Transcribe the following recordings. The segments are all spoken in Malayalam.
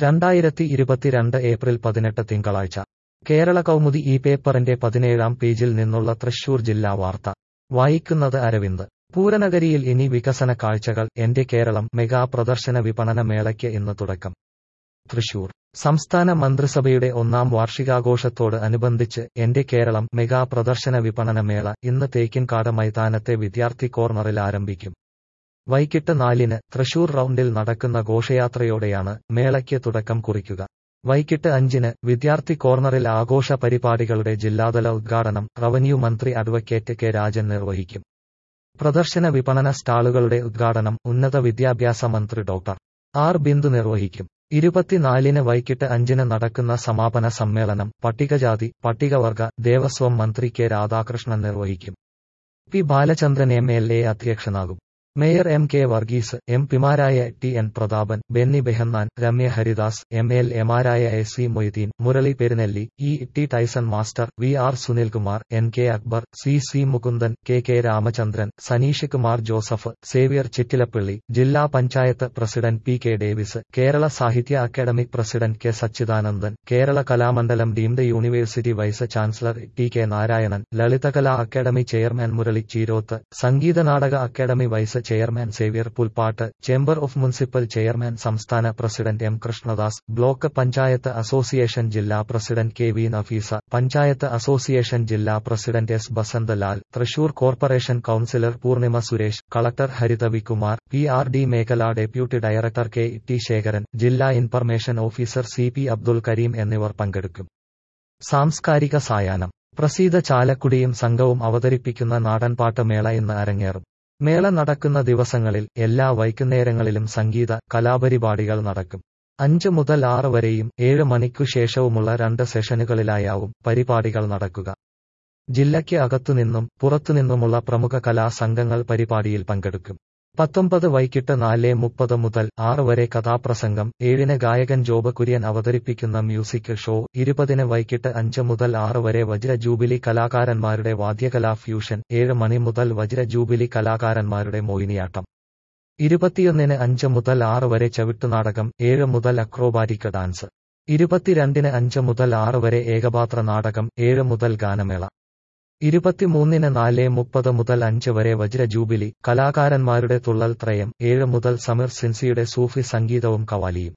രണ്ടായിരത്തി ഇരുപത്തിരണ്ട് ഏപ്രിൽ പതിനെട്ട് തിങ്കളാഴ്ച കേരള കൗമുദി ഈ പേപ്പറിന്റെ പതിനേഴാം പേജിൽ നിന്നുള്ള തൃശൂർ ജില്ലാ വാർത്ത വായിക്കുന്നത് അരവിന്ദ് പൂരനഗരിയിൽ ഇനി വികസന കാഴ്ചകൾ എന്റെ കേരളം മെഗാ പ്രദർശന വിപണന മേളയ്ക്ക് ഇന്ന് തുടക്കം തൃശൂർ സംസ്ഥാന മന്ത്രിസഭയുടെ ഒന്നാം വാർഷികാഘോഷത്തോട് അനുബന്ധിച്ച് എന്റെ കേരളം മെഗാ പ്രദർശന വിപണന മേള ഇന്ന് തേക്കിൻകാട് മൈതാനത്തെ വിദ്യാർത്ഥി കോർണറിൽ ആരംഭിക്കും വൈകിട്ട് നാലിന് തൃശൂർ റൗണ്ടിൽ നടക്കുന്ന ഘോഷയാത്രയോടെയാണ് മേളയ്ക്ക് തുടക്കം കുറിക്കുക വൈകിട്ട് അഞ്ചിന് വിദ്യാർത്ഥി കോർണറിൽ ആഘോഷ പരിപാടികളുടെ ജില്ലാതല ഉദ്ഘാടനം റവന്യൂ മന്ത്രി അഡ്വക്കേറ്റ് കെ രാജൻ നിർവഹിക്കും പ്രദർശന വിപണന സ്റ്റാളുകളുടെ ഉദ്ഘാടനം ഉന്നത വിദ്യാഭ്യാസ മന്ത്രി ഡോക്ടർ ആർ ബിന്ദു നിർവഹിക്കും ഇരുപത്തിനാലിന് വൈകിട്ട് അഞ്ചിന് നടക്കുന്ന സമാപന സമ്മേളനം പട്ടികജാതി പട്ടികവർഗ ദേവസ്വം മന്ത്രി കെ രാധാകൃഷ്ണൻ നിർവഹിക്കും P Balachandran M L A അധ്യക്ഷനാകും mayor M K Varghese M പിമാരായ T N Prathapan Benny Behanan Ramya Haridas M L എമാരായ A C Moideen Murali Perunelli E T Tyson master V R Sunilkumar N K Akbar C C Mukundan K K Ramachandran Saneesh Kumar Joseph Xavier Chittilappally ജില്ലാ panchayat president P K Davis Kerala Sahitya Akademi president K Sachidanandan Kerala Kalamandalam deemed university vice chancellor T K Narayanan Lalithakala Akademi chairman Murali Cheeroth Sangeetha Nataka Akademi vice chairman Xavier Pulppattu chamber of municipal chairman സംസ്ഥാന president M Krishnadas block panchayat association ജില്ലാ president K V Nafeesa panchayat association ജില്ലാ president S Basanthlal Thrissur corporation councillor Poornima Suresh collector Harithavikumar P R D മേഖല deputy director K T Sekharan ജില്ലാ information officer C P Abdul Kareem എന്നിവർ പങ്കെടുക്കും സാംസ്കാരിക സായാഹ്നം പ്രസീത ചാലക്കുടിയും സംഘവും അവതരിപ്പിക്കുന്ന നാടൻപാട്ട് മേള ഇന്ന് അരങ്ങേറും മേള നടക്കുന്ന ദിവസങ്ങളിൽ എല്ലാ വൈകുന്നേരങ്ങളിലും സംഗീത കലാപരിപാടികൾ നടക്കും അഞ്ച് മുതൽ ആറ് വരെയും ഏഴ് മണിക്കു ശേഷവുമുള്ള രണ്ട് സെഷനുകളിലായാവും പരിപാടികൾ നടക്കുക ജില്ലയ്ക്ക് അകത്തുനിന്നും പുറത്തുനിന്നുമുള്ള പ്രമുഖ കലാസംഘങ്ങൾ പരിപാടിയിൽ പങ്കെടുക്കും പത്തൊമ്പത് വൈകിട്ട് നാല് മുപ്പത് മുതൽ ആറ് വരെ കഥാപ്രസംഗം ഏഴിന് ഗായകൻ ജോബ് കുര്യൻ അവതരിപ്പിക്കുന്ന മ്യൂസിക് ഷോ ഇരുപതിന് വൈകിട്ട് അഞ്ച് മുതൽ ആറ് വരെ വജ്ര ജൂബിലി കലാകാരന്മാരുടെ വാദ്യകലാ ഫ്യൂഷൻ ഏഴ് മണി മുതൽ വജ്ര ജൂബിലി കലാകാരന്മാരുടെ മോഹിനിയാട്ടം ഇരുപത്തിയൊന്നിന് അഞ്ച് മുതൽ ആറ് വരെ ചവിട്ടുനാടകം ഏഴ് മുതൽ അക്രോബാറ്റിക് ഡാൻസ് ഇരുപത്തിരണ്ടിന് അഞ്ച് മുതൽ ആറ് വരെ ഏകപാത്ര നാടകം ഏഴ് മുതൽ ഗാനമേള ഇരുപത്തിമൂന്നിന് നാല് മുപ്പത് മുതൽ അഞ്ച് വരെ വജ്ര ജൂബിലി കലാകാരന്മാരുടെ തുള്ളൽ ത്രയം ഏഴ് മുതൽ സമീർ സിൻസിയുടെ സൂഫി സംഗീതവും കവാലിയും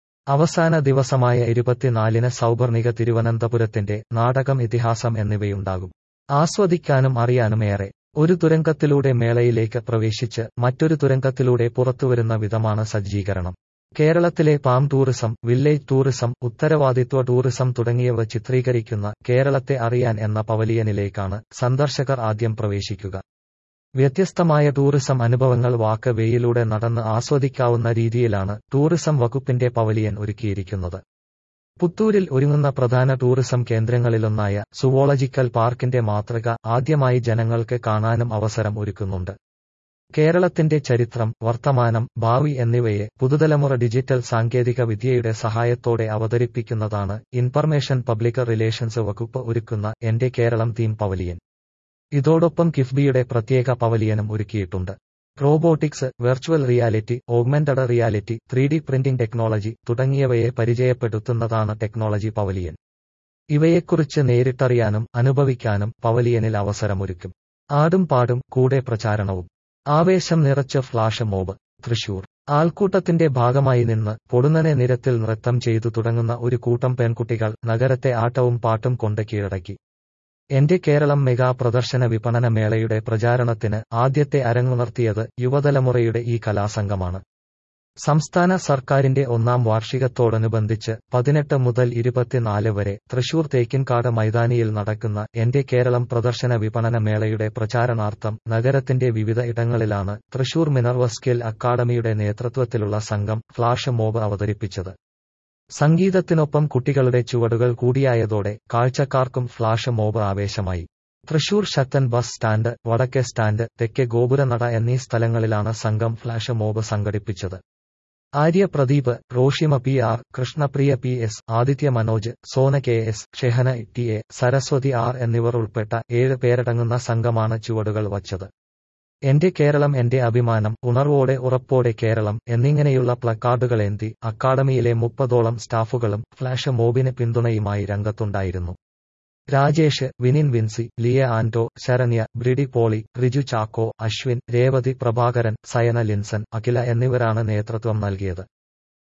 അവസാന ദിവസമായ ഇരുപത്തിനാലിന് സൗപർണിക തിരുവനന്തപുരത്തിന്റെ നാടകം ഇതിഹാസം എന്നിവയുണ്ടാകും ആസ്വദിക്കാനും അറിയാനും ഏറെ ഒരു തുരങ്കത്തിലൂടെ മേളയിലേക്ക് പ്രവേശിച്ച് മറ്റൊരു തുരങ്കത്തിലൂടെ പുറത്തുവരുന്ന വിധമാണ് സജ്ജീകരണം കേരളത്തിലെ പാം ടൂറിസം വില്ലേജ് ടൂറിസം ഉത്തരവാദിത്വ ടൂറിസം തുടങ്ങിയവ ചിത്രീകരിക്കുന്ന കേരളത്തെ അറിയാൻ എന്ന പവലിയനിലേക്കാണ് സന്ദർശകർ ആദ്യം പ്രവേശിക്കുക വ്യത്യസ്തമായ ടൂറിസം അനുഭവങ്ങൾ വാക്ക് വേയിലൂടെ നടന്ന് ആസ്വദിക്കാവുന്ന രീതിയിലാണ് ടൂറിസം വകുപ്പിന്റെ പവലിയൻ ഒരുക്കിയിരിക്കുന്നത് പുത്തൂരിൽ ഒരുങ്ങുന്ന പ്രധാന ടൂറിസം കേന്ദ്രങ്ങളിലൊന്നായ സുവോളജിക്കൽ പാർക്കിന്റെ മാതൃക ആദ്യമായി ജനങ്ങൾക്ക് കാണാനും അവസരം ഒരുക്കുന്നുണ്ട് കേരളത്തിന്റെ ചരിത്രം വർത്തമാനം ഭാവി എന്നിവയെ പുതുതലമുറ ഡിജിറ്റൽ സാങ്കേതിക വിദ്യയുടെ സഹായത്തോടെ അവതരിപ്പിക്കുന്നതാണ് ഇൻഫർമേഷൻ പബ്ലിക് റിലേഷൻസ് വകുപ്പ് ഒരുക്കുന്ന എന്റെ കേരളം തീം പവലിയൻ ഇതോടൊപ്പം കിഫ്ബിയുടെ പ്രത്യേക പവലിയനും ഒരുക്കിയിട്ടുണ്ട് robotics virtual reality augmented reality three D printing technology തുടങ്ങിയവയെ പരിചയപ്പെടുത്തുന്നതാണ് ടെക്നോളജി പവലിയൻ ഇവയെക്കുറിച്ച് നേരിട്ടറിയാനും അനുഭവിക്കാനും പവലിയനിൽ അവസരമൊരുക്കും ആടും പാടും കൂടെ പ്രചാരണവും ആവേശം നിറച്ച ഫ്ലാഷ് മോബ് തൃശൂർ ആൾക്കൂട്ടത്തിന്റെ ഭാഗമായി നിന്ന് പൊടുന്നനെ നിരത്തിൽ നൃത്തം ചെയ്തു തുടങ്ങുന്ന ഒരു കൂട്ടം പെൺകുട്ടികൾ നഗരത്തെ ആട്ടവും പാട്ടും കൊണ്ട് കീഴടക്കി എന്റെ കേരളം മെഗാ പ്രദർശന വിപണന മേളയുടെ പ്രചാരണത്തിന് ആദ്യത്തെ അരങ്ങുണർത്തിയത് യുവതലമുറയുടെ ഈ കലാസംഘമാണ് സംസ്ഥാന സർക്കാരിന്റെ ഒന്നാം വാർഷികത്തോടനുബന്ധിച്ച് പതിനെട്ട് മുതൽ ഇരുപത്തിനാല് വരെ തൃശൂർ തേക്കിൻകാട് മൈതാനിയിൽ നടക്കുന്ന എന്റെ കേരളം പ്രദർശന വിപണന മേളയുടെ പ്രചാരണാർത്ഥം നഗരത്തിന്റെ വിവിധ ഇടങ്ങളിലാണ് തൃശൂർ മിനർവ സ്കിൽ അക്കാദമിയുടെ നേതൃത്വത്തിലുള്ള സംഘം ഫ്ലാഷ് മോബ് അവതരിപ്പിച്ചത് സംഗീതത്തിനൊപ്പം കുട്ടികളുടെ ചുവടുകൾ കൂടിയായതോടെ കാഴ്ചക്കാർക്കും ഫ്ലാഷ് മോബ് ആവേശമായി തൃശൂർ ശക്തൻ ബസ് സ്റ്റാൻഡ് വടക്കേ സ്റ്റാൻഡ് തെക്കേ ഗോപുരനട എന്നീ സ്ഥലങ്ങളിലാണ് സംഘം ഫ്ലാഷ് മോബ് സംഘടിപ്പിച്ചത് Arya Pradeep Roshima P R Krishnapriya P S Aditya Manoj Sona K S Shehana T A Saraswathi R എന്നിവർ ഉൾപ്പെട്ട ഏഴ് പേരടങ്ങുന്ന സംഘമാണ് ചുവടുകൾ വച്ചത് എന്റെ കേരളം എന്റെ അഭിമാനം ഉണർവോടെ ഉറപ്പോടെ കേരളം എന്നിങ്ങനെയുള്ള പ്ലക്കാർഡുകളേന്തി അക്കാഡമിയിലെ മുപ്പതോളം സ്റ്റാഫുകളും ഫ്ലാഷ് മോബിന് പിന്തുണയുമായി രംഗത്തുണ്ടായിരുന്നു രാജേഷ് വിനിൻ വിൻസി ലിയ ആന്റോ ശരണ്യ ബ്രിഡി പോളി റിജു ചാക്കോ അശ്വിൻ രേവതി പ്രഭാകരൻ സയന ലിൻസൺ അഖില എന്നിവരാണ് നേതൃത്വം നൽകിയത്